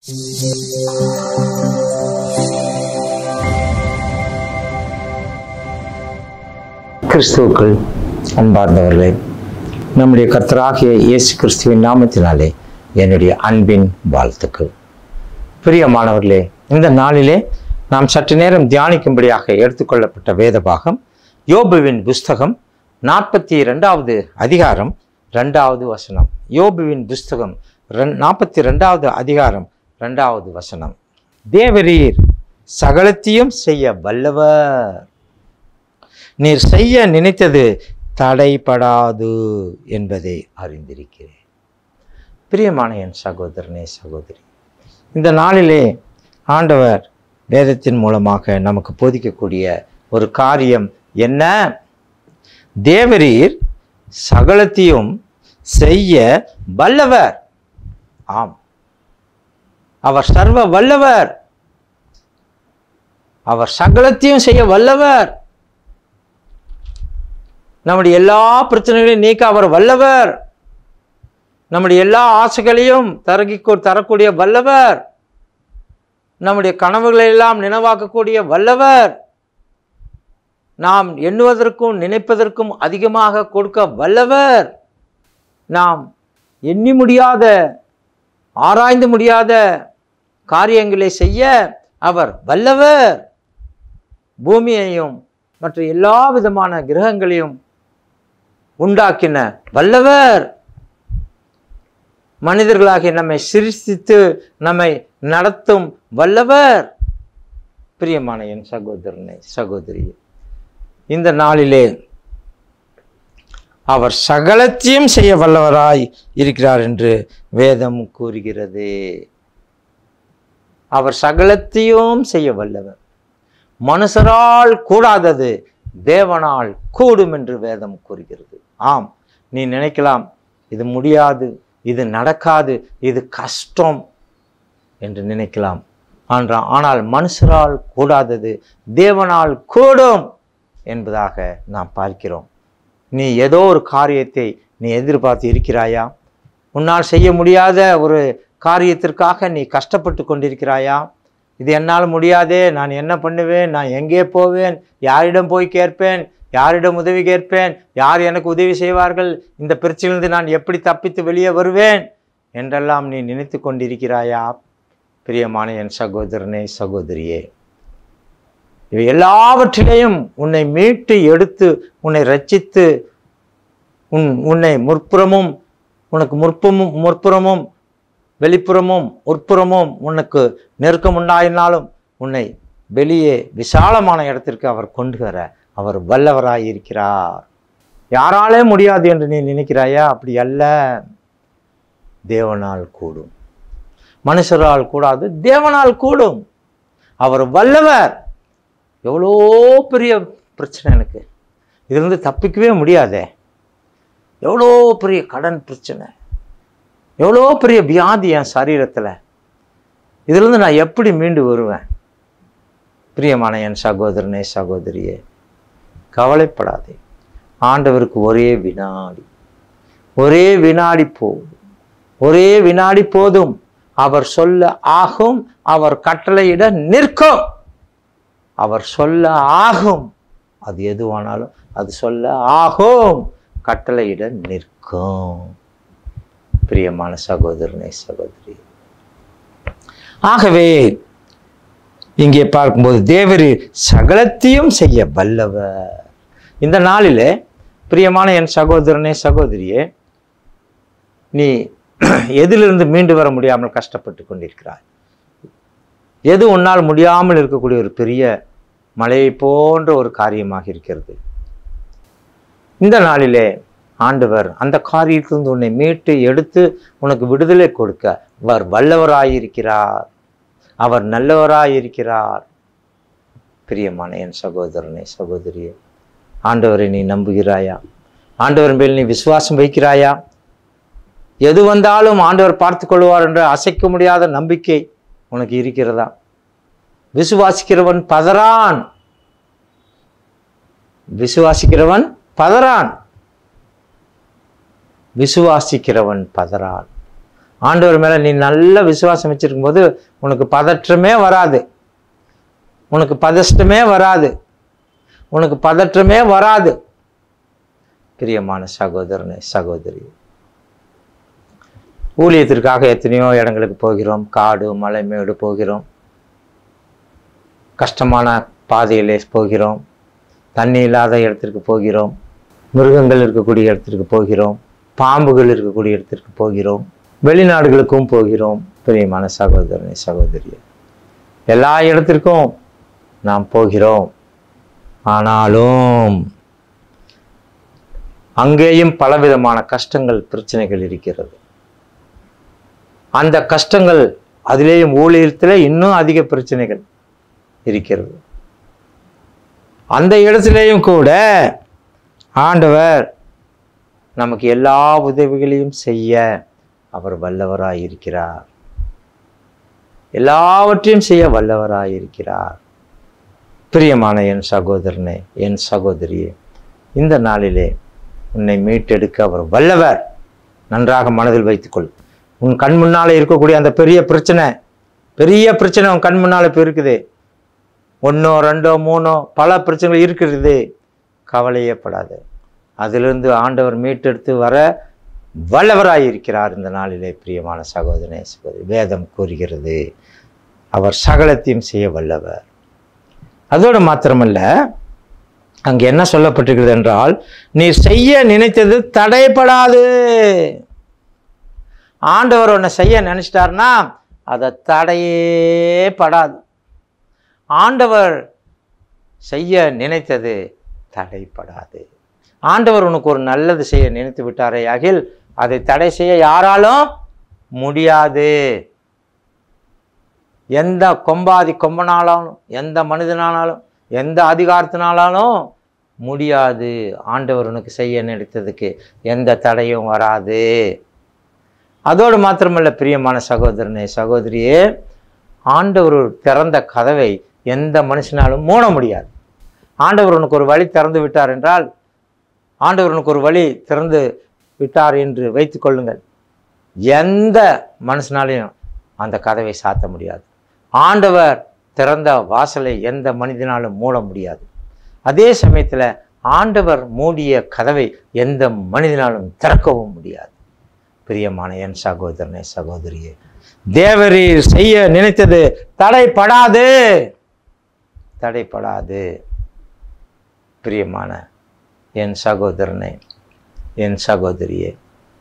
கிறிஸ்துவுக்குள் அன்பார்ந்தவர்களே நம்முடைய கர்த்தராகிய இயேசு கிறிஸ்துவின் நாமத்தினாலே என்னுடைய அன்பின் வாழ்த்துக்கள் பிரியமானவர்களே இந்த நாளிலே நாம் சற்று நேரம் தியானிக்கும்படியாக எடுத்துக்கொள்ளப்பட்ட வேத பாகம் யோபுவின் புஸ்தகம் நாற்பத்தி ரெண்டாவது அதிகாரம் ரெண்டாவது வசனம் யோபுவின் புஸ்தகம் நாற்பத்தி ரெண்டாவது அதிகாரம் ரெண்டாவது வசனம் தேவரீர் சகலத்தையும் செய்ய வல்லவர் நீர் செய்ய நினைத்தது தடைபடாது என்பதை அறிந்திருக்கிறேன் பிரியமான என் சகோதரனே சகோதரி இந்த நாளிலே ஆண்டவர் வேதத்தின் மூலமாக நமக்கு போதிக்கக்கூடிய ஒரு காரியம் என்ன தேவரீர் சகலத்தையும் செய்ய வல்லவர் ஆம் அவர் சர்வ வல்லவர் அவர் சகலத்தையும் செய்ய வல்லவர் நம்முடைய எல்லா பிரச்சனைகளையும் நீக்க அவர் வல்லவர் நம்முடைய எல்லா ஆசைகளையும் தரகி தரக்கூடிய வல்லவர் நம்முடைய கனவுகளை எல்லாம் நினைவாக்கக்கூடிய வல்லவர் நாம் எண்ணுவதற்கும் நினைப்பதற்கும் அதிகமாக கொடுக்க வல்லவர் நாம் எண்ணி முடியாத ஆராய்ந்து முடியாத காரியங்களை செய்ய அவர் வல்லவர் பூமியையும் மற்ற எல்லா விதமான கிரகங்களையும் உண்டாக்கின வல்லவர் மனிதர்களாகிய நம்மை சிரிசித்து நம்மை நடத்தும் வல்லவர் பிரியமான என் சகோதரனை சகோதரி இந்த நாளிலே அவர் சகலத்தையும் செய்ய வல்லவராய் இருக்கிறார் என்று வேதம் கூறுகிறது அவர் சகலத்தையும் செய்ய வல்லவர் மனுஷரால் கூடாதது தேவனால் கூடும் என்று வேதம் கூறுகிறது ஆம் நீ நினைக்கலாம் இது முடியாது இது நடக்காது இது கஷ்டம் என்று நினைக்கலாம் ஆனால் ஆனால் மனுஷரால் கூடாதது தேவனால் கூடும் என்பதாக நாம் பார்க்கிறோம் நீ ஏதோ ஒரு காரியத்தை நீ எதிர்பார்த்து இருக்கிறாயா உன்னால் செய்ய முடியாத ஒரு காரியத்திற்காக நீ கஷ்டப்பட்டு கொண்டிருக்கிறாயா இது என்னால் முடியாதே நான் என்ன பண்ணுவேன் நான் எங்கே போவேன் யாரிடம் போய் கேட்பேன் யாரிடம் உதவி கேட்பேன் யார் எனக்கு உதவி செய்வார்கள் இந்த பிரச்சனையிலிருந்து நான் எப்படி தப்பித்து வெளியே வருவேன் என்றெல்லாம் நீ நினைத்து கொண்டிருக்கிறாயா பிரியமான என் சகோதரனே சகோதரியே இவை எல்லாவற்றிலையும் உன்னை மீட்டு எடுத்து உன்னை ரட்சித்து உன் உன்னை முற்புறமும் உனக்கு முற்பமும் முற்புறமும் வெளிப்புறமும் உட்புறமும் உனக்கு நெருக்கம் உண்டாயினாலும் உன்னை வெளியே விசாலமான இடத்திற்கு அவர் கொண்டு வர அவர் வல்லவராய் இருக்கிறார் யாராலே முடியாது என்று நீ நினைக்கிறாயா அப்படி அல்ல தேவனால் கூடும் மனுஷரால் கூடாது தேவனால் கூடும் அவர் வல்லவர் எவ்வளோ பெரிய பிரச்சனை எனக்கு இதுலேருந்து தப்பிக்கவே முடியாதே எவ்வளோ பெரிய கடன் பிரச்சனை எவ்வளோ பெரிய வியாதி என் சரீரத்தில் இதுலேருந்து நான் எப்படி மீண்டு வருவேன் பிரியமான என் சகோதரனே சகோதரியே கவலைப்படாதே ஆண்டவருக்கு ஒரே வினாடி ஒரே வினாடி போதும் ஒரே வினாடி போதும் அவர் சொல்ல ஆகும் அவர் கட்டளையிட நிற்கும் அவர் சொல்ல ஆகும் அது எதுவானாலும் அது சொல்ல ஆகும் கட்டளையிட நிற்கும் பிரியமான சகோதரனே சகோதரி ஆகவே இங்கே பார்க்கும்போது தேவரு சகலத்தையும் செய்ய வல்லவர் இந்த நாளிலே பிரியமான என் சகோதரனே சகோதரியே நீ எதிலிருந்து மீண்டு வர முடியாமல் கஷ்டப்பட்டு கொண்டிருக்கிறாய் எது உன்னால் முடியாமல் இருக்கக்கூடிய ஒரு பெரிய மலையை போன்ற ஒரு காரியமாக இருக்கிறது இந்த நாளிலே ஆண்டவர் அந்த காரியத்திலிருந்து உன்னை மீட்டு எடுத்து உனக்கு விடுதலை கொடுக்க அவர் வல்லவராயிருக்கிறார் அவர் நல்லவராயிருக்கிறார் பிரியமான என் சகோதரனே சகோதரியே ஆண்டவரை நீ நம்புகிறாயா ஆண்டவர் மேல் நீ விசுவாசம் வைக்கிறாயா எது வந்தாலும் ஆண்டவர் பார்த்து கொள்வார் என்ற அசைக்க முடியாத நம்பிக்கை உனக்கு இருக்கிறதா விசுவாசிக்கிறவன் பதறான் விசுவாசிக்கிறவன் பதறான் விசுவாசிக்கிறவன் பதறான் ஆண்டவர் மேலே நீ நல்ல விசுவாசம் வச்சிருக்கும் போது உனக்கு பதற்றமே வராது உனக்கு பதஷ்டமே வராது உனக்கு பதற்றமே வராது பிரியமான சகோதரனே சகோதரி ஊழியத்திற்காக எத்தனையோ இடங்களுக்கு போகிறோம் காடு மலை மேடு போகிறோம் கஷ்டமான பாதையிலே போகிறோம் தண்ணி இல்லாத இடத்திற்கு போகிறோம் மிருகங்கள் இருக்கக்கூடிய இடத்திற்கு போகிறோம் பாம்புகள் இருக்கக்கூடிய இடத்திற்கு போகிறோம் வெளிநாடுகளுக்கும் போகிறோம் பிரியமான சகோதரனே சகோதரி எல்லா இடத்திற்கும் நாம் போகிறோம் ஆனாலும் அங்கேயும் பலவிதமான கஷ்டங்கள் பிரச்சனைகள் இருக்கிறது அந்த கஷ்டங்கள் அதிலேயும் ஊழியத்தில் இன்னும் அதிக பிரச்சனைகள் இருக்கிறது அந்த இடத்திலேயும் கூட ஆண்டவர் நமக்கு எல்லா உதவிகளையும் செய்ய அவர் வல்லவராய் இருக்கிறார் எல்லாவற்றையும் செய்ய வல்லவராய் இருக்கிறார் பிரியமான என் சகோதரனே என் சகோதரியே இந்த நாளிலே உன்னை மீட்டெடுக்க அவர் வல்லவர் நன்றாக மனதில் வைத்துக்கொள் உன் கண் முன்னாலே இருக்கக்கூடிய அந்த பெரிய பிரச்சனை பெரிய பிரச்சனை உன் கண் முன்னால இப்போ இருக்குது ஒன்றோ ரெண்டோ மூணோ பல பிரச்சனைகள் இருக்கிறது கவலையே படாது அதிலிருந்து ஆண்டவர் மீட்டெடுத்து வர வல்லவராய் இருக்கிறார் இந்த நாளிலே பிரியமான சகோதரனே சகோதரி வேதம் கூறுகிறது அவர் சகலத்தையும் செய்ய வல்லவர் அதோடு மாத்திரமல்ல அங்கே என்ன சொல்லப்பட்டிருக்கிறது என்றால் நீ செய்ய நினைத்தது தடைப்படாது ஆண்டவர் உன்னை செய்ய நினைச்சிட்டாருன்னா அதை தடையே படாது ஆண்டவர் செய்ய நினைத்தது தடைப்படாது ஆண்டவர் உனக்கு ஒரு நல்லது செய்ய நினைத்து விட்டாரே ஆகில் அதை தடை செய்ய யாராலும் முடியாது எந்த கொம்பாதி கொம்பனாலும் எந்த மனிதனானாலும் எந்த அதிகாரத்தினாலும் முடியாது ஆண்டவர் உனக்கு செய்ய நினைத்ததுக்கு எந்த தடையும் வராது அதோடு மாத்திரமல்ல பிரியமான சகோதரனே சகோதரியே ஆண்டவர் திறந்த கதவை எந்த மனுஷனாலும் மூட முடியாது ஆண்டவர் உனக்கு ஒரு வழி திறந்து விட்டார் என்றால் ஆண்டவர் உனக்கு ஒரு வழி திறந்து விட்டார் என்று வைத்துக் கொள்ளுங்கள் எந்த மனுஷனாலையும் அந்த கதவை சாத்த முடியாது ஆண்டவர் திறந்த வாசலை எந்த மனிதனாலும் மூட முடியாது அதே சமயத்தில் ஆண்டவர் மூடிய கதவை எந்த மனிதனாலும் திறக்கவும் முடியாது பிரியமான என் சகோதரனே சகோதரியே தேவரீர் செய்ய நினைத்தது தடைப்படாது தடைப்படாது பிரியமான என் சகோதரனே என் சகோதரியே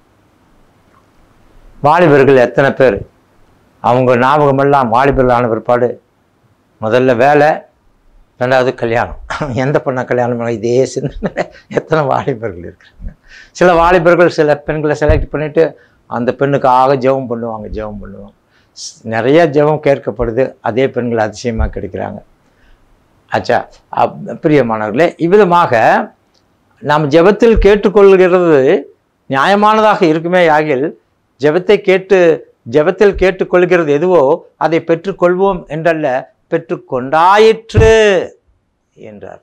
வாலிபர்கள் எத்தனை பேர் அவங்க ஞாபகமெல்லாம் வாலிபர்கள் ஆன பிற்பாடு முதல்ல வேலை ரெண்டாவது கல்யாணம் எந்த பொண்ணை கல்யாணம் பண்ண இதே சிந்தனை எத்தனை வாலிபர்கள் இருக்கிறாங்க சில வாலிபர்கள் சில பெண்களை செலக்ட் பண்ணிவிட்டு அந்த பெண்ணுக்காக ஜெபம் பண்ணுவாங்க ஜெபம் பண்ணுவாங்க ஸ்- நிறைய ஜெபம் கேட்கப்படுது அதே பெண்கள் அதிசயமாக கிடைக்கிறாங்க ஆச்சா அப்- பிரியமானவர்களே இவ்விதமாக நாம் ஜெபத்தில் கேட்டுக்கொள்கிறது நியாயமானதாக இருக்குமே ஆகில் ஜெபத்தை கேட்டு ஜெபத்தில் கேட்டுக்கொள்கிறது எதுவோ அதை பெற்றுக்கொள்வோம் என்றல்ல பெற்றுக்கொண்டாயிற்று என்றார்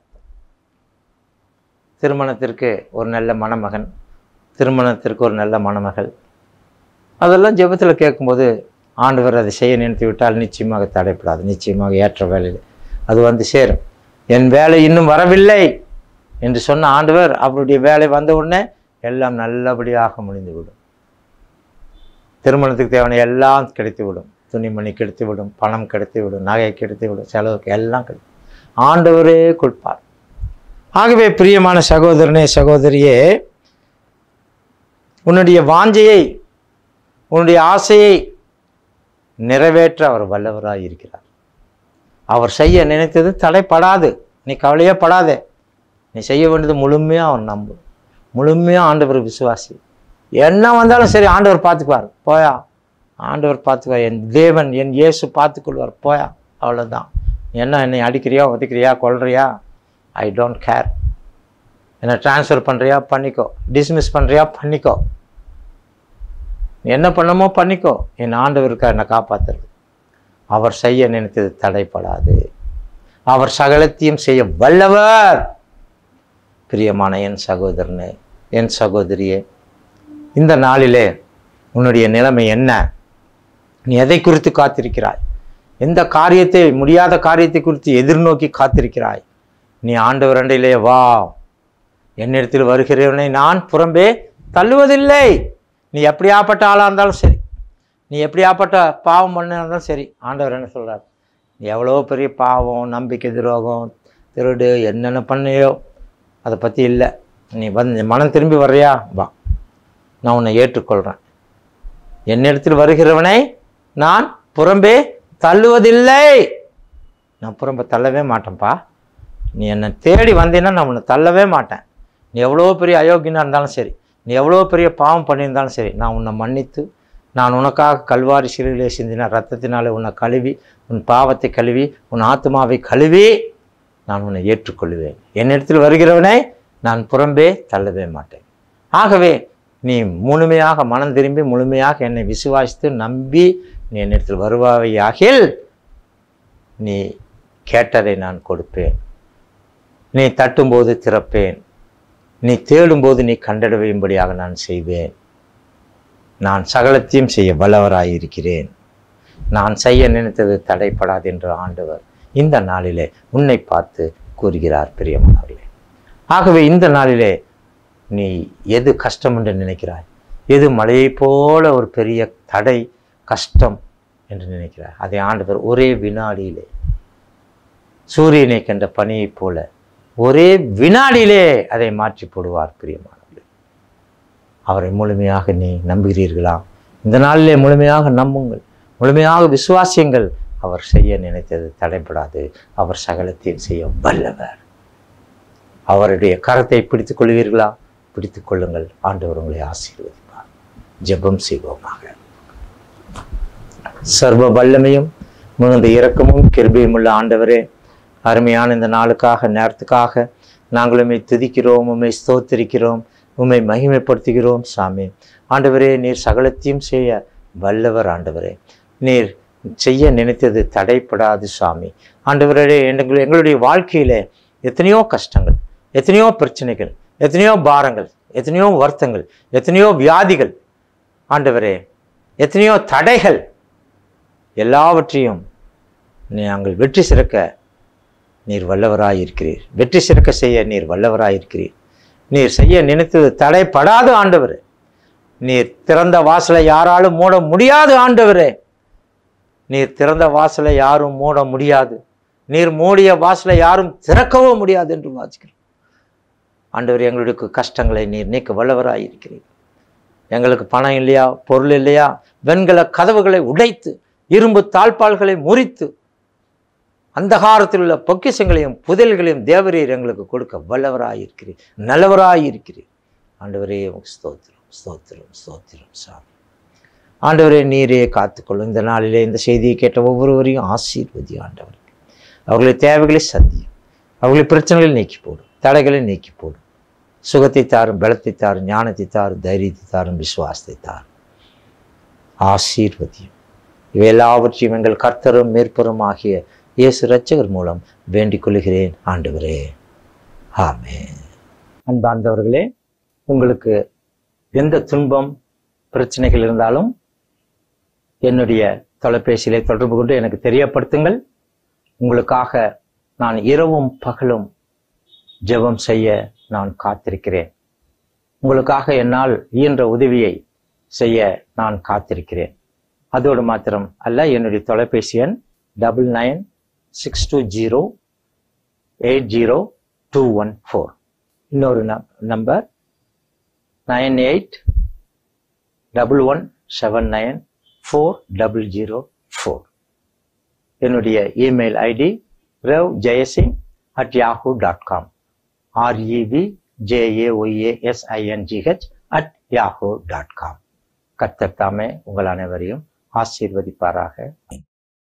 திருமணத்திற்கு ஒரு நல்ல மணமகன் திருமணத்திற்கு ஒரு நல்ல மணமகள் அதெல்லாம் ஜெபத்தில் கேட்கும்போது ஆண்டவர் அதை செய்ய நினைத்து விட்டால் நிச்சயமாக தடைப்படாது நிச்சயமாக ஏற்ற வேலையில் அது வந்து சேரும் என் வேலை இன்னும் வரவில்லை என்று சொன்ன ஆண்டவர் அவருடைய வேலை வந்த உடனே எல்லாம் நல்லபடியாக முடிந்துவிடும் திருமணத்துக்கு தேவையான எல்லாம் கிடைத்துவிடும் துணிமணி கிடைத்துவிடும் பணம் கிடைத்துவிடும் நகை கிடைத்துவிடும் செலவுக்கு எல்லாம் கிடைக்கும் ஆண்டவரே கொடுப்பார் ஆகவே பிரியமான சகோதரனே சகோதரியே உன்னுடைய வாஞ்சையை உன்னுடைய ஆசையை நிறைவேற்ற அவர் வல்லவராய் இருக்கிறார் அவர் செய்ய நினைத்தது தடைப்படாது நீ கவலையே படாதே நீ செய்ய வேண்டியது முழுமையாக அவன் நம்பு முழுமையாக ஆண்டவர் விசுவாசி என்ன வந்தாலும் சரி ஆண்டவர் பார்த்துக்குவார் போயா ஆண்டவர் பார்த்துக்குவார் என் தேவன் என் இயேசு பார்த்துக்கொள்வார் போயா அவ்வளோதான் என்ன என்னை அடிக்கிறியா உதைக்கிறியா கொல்றியா ஐ டோன்ட் கேர் என்னை ட்ரான்ஸ்ஃபர் பண்ணுறியா பண்ணிக்கோ டிஸ்மிஸ் பண்ணுறியா பண்ணிக்கோ நீ என்ன பண்ணமோ பண்ணிக்கோ என் ஆண்டவருக்கா என்னை காப்பாத்துறது அவர் செய்ய நினைத்தது தடைப்படாது அவர் சகலத்தையும் செய்ய வல்லவர் பிரியமான என் சகோதரனே என் சகோதரியே இந்த நாளிலே உன்னுடைய நிலைமை என்ன நீ எதை குறித்து காத்திருக்கிறாய் எந்த காரியத்தை முடியாத காரியத்தை குறித்து எதிர்நோக்கி காத்திருக்கிறாய் நீ ஆண்டவர் அண்டையிலே வா என்னிடத்தில் வருகிறவனை நான் புறம்பே தள்ளுவதில்லை நீ எப்படியாப்பட்ட ஆளாக இருந்தாலும் சரி நீ எப்படியாப்பட்ட பாவம் பண்ண இருந்தாலும் சரி ஆண்டவர் என்ன சொல்றார் நீ எவ்வளோ பெரிய பாவம் நம்பிக்கை துரோகம் திருடு என்னென்ன பண்ணியோ அதை பற்றி இல்லை நீ வந்து மனம் திரும்பி வர்றியா வா நான் உன்னை ஏற்றுக்கொள்கிறேன் என்னிடத்தில் வருகிறவனை நான் புறம்பே தள்ளுவதில்லை நான் புறம்பே தள்ளவே மாட்டேன்ப்பா நீ என்னை தேடி வந்தீன்னா நான் உன்னை தள்ளவே மாட்டேன் நீ எவ்வளோ பெரிய அயோக்கியனாக இருந்தாலும் சரி நீ எவ்வளோ பெரிய பாவம் பண்ணியிருந்தாலும் சரி நான் உன்னை மன்னித்து நான் உனக்காக கல்வாரி சிறுவிலே சிந்தின ரத்தத்தினாலே உன்னை கழுவி உன் பாவத்தை கழுவி உன் ஆத்மாவை கழுவி நான் உன்னை ஏற்றுக்கொள்வேன் என்னிடத்தில் வருகிறவனை நான் புறம்பே தள்ளவே மாட்டேன் ஆகவே நீ முழுமையாக மனம் திரும்பி முழுமையாக என்னை விசுவாசித்து நம்பி நீ என்னிடத்தில் வருவாயாகில் நீ கேட்டதை நான் கொடுப்பேன் நீ தட்டும்போது திறப்பேன் நீ தேடும்போது நீ கண்டடையும்படியாக நான் செய்வேன் நான் சகலத்தையும் செய்ய வல்லவராயிருக்கிறேன் நான் செய்ய நினைத்தது தடைப்படாது என்று ஆண்டவர் இந்த நாளிலே உன்னை பார்த்து கூறுகிறார் பிரியமானவர்களே ஆகவே இந்த நாளிலே நீ எது கஷ்டம் என்று நினைக்கிறாய் எது மழையைப் போல ஒரு பெரிய தடை கஷ்டம் என்று நினைக்கிறாய் அதை ஆண்டவர் ஒரே வினாடியிலே சூரியனை கண்ட பனியைப் போல ஒரே வினாடியிலே அதை மாற்றி போடுவார் பிரியமானவர்களே அவரை முழுமையாக நீ நம்புகிறீர்களா இந்த நாளிலே முழுமையாக நம்புங்கள் முழுமையாக விசுவாசியுங்கள் அவர் செய்ய நினைத்தது தடைப்படாது அவர் சகலத்தையும் செய்ய வல்லவர் அவருடைய கரத்தை பிடித்துக் கொள்வீர்களா பிடித்துக் கொள்ளுங்கள் ஆண்டவர் உங்களை ஆசீர்வதிப்பார் ஜெபம் செய்வோமாக சர்வ வல்லமையும் மிகுந்த இரக்கமும் கிருபையும் உள்ள ஆண்டவரே அருமையான இந்த நாளுக்காக நேரத்துக்காக நாங்கள் உம்மை துதிக்கிறோம் உம்மை ஸ்தோத்திரிக்கிறோம் உம்மை மகிமைப்படுத்துகிறோம் சாமி ஆண்டவரே நீர் சகலத்தையும் செய்ய வல்லவர் ஆண்டவரே நீர் செய்ய நினைத்தது தடைப்படாது சாமி ஆண்டவரே எங்கள் எங்களுடைய வாழ்க்கையில எத்தனையோ கஷ்டங்கள் எத்தனையோ பிரச்சனைகள் எத்தனையோ பாரங்கள் எத்தனையோ வருத்தங்கள் எத்தனையோ வியாதிகள் ஆண்டவரே எத்தனையோ தடைகள் எல்லாவற்றையும் நாங்கள் வெற்றி சிறக்க நீர் வல்லவராயிருக்கிறீர் வெற்றி சிறக்க செய்ய நீர் வல்லவராயிருக்கிறீர் நீர் செய்ய நினைத்தது தடைப்படாத ஆண்டவர் நீர் திறந்த வாசலை யாராலும் மூட முடியாது ஆண்டவரே நீர் திறந்த வாசலை யாரும் மூட முடியாது நீர் மூடிய வாசலை யாரும் திறக்கவும் முடியாது என்று வாசிக்கிறோம் ஆண்டவர் எங்களுக்கு கஷ்டங்களை நீர் நீக்க வல்லவராயிருக்கிறீர் எங்களுக்கு பணம் இல்லையா பொருள் இல்லையா வெண்கல கதவுகளை உடைத்து இரும்பு தாழ்பால்களை முறித்து அந்தகாரத்தில் உள்ள பொக்கிஷங்களையும் புதையல்களையும் தேவரீர் எங்களுக்கு கொடுக்க வல்லவராயிருக்கிறீர் நல்லவராயிருக்கிறீர் ஆண்டவரே உமக்கு ஸ்தோத்திரம் ஸ்தோத்திரம் ஸ்தோத்திரம் சாமி ஆண்டவரே நீரே காத்துக்கொள்ளும் இந்த நாளிலே இந்த செய்தியை கேட்ட ஒவ்வொருவரையும் ஆசீர்வதி ஆண்டவர் அவர்களுடைய தேவைகளை சந்தியும் அவர்களுடைய பிரச்சனைகளை நீக்கி போடும் தடைகளை நீக்கி போடும் சுகத்தை தாரும் பலத்தை தாரும் ஞானத்தை தாரும் தைரியத்தை தாரும் விசுவாசத்தை தாரும் ஆசீர்வதியும் இவை எல்லாவற்றையும் எங்கள் கர்த்தரும் மேற்பரும் ஆகிய இயேசு ரட்சகர் மூலம் வேண்டிக் கொள்கிறேன் ஆண்டவரே ஆமே அன்பார்ந்தவர்களே உங்களுக்கு எந்த துன்பம் பிரச்சனைகள் இருந்தாலும் என்னுடைய தொலைபேசியிலே தொடர்பு கொண்டு எனக்கு தெரியப்படுத்துங்கள் உங்களுக்காக நான் இரவும் பகலும் ஜெபம் செய்ய நான் காத்திருக்கிறேன் உங்களுக்காக என்னால் இயன்ற உதவியை செய்ய நான் காத்திருக்கிறேன் அதோடு மாத்திரம் அல்ல என்னுடைய தொலைபேசி எண் double nine six two zero eight zero two one four இன்னொரு number nine eight double one seven nine four double zero four என்னுடைய email ID ரவ் Jayasingh at Yahoo dot com REV JAYASINGH at Yahoo dot com கர்த்தர் தாமே உங்கள் அனைவரையும் ஆசீர்வதிப்பாராக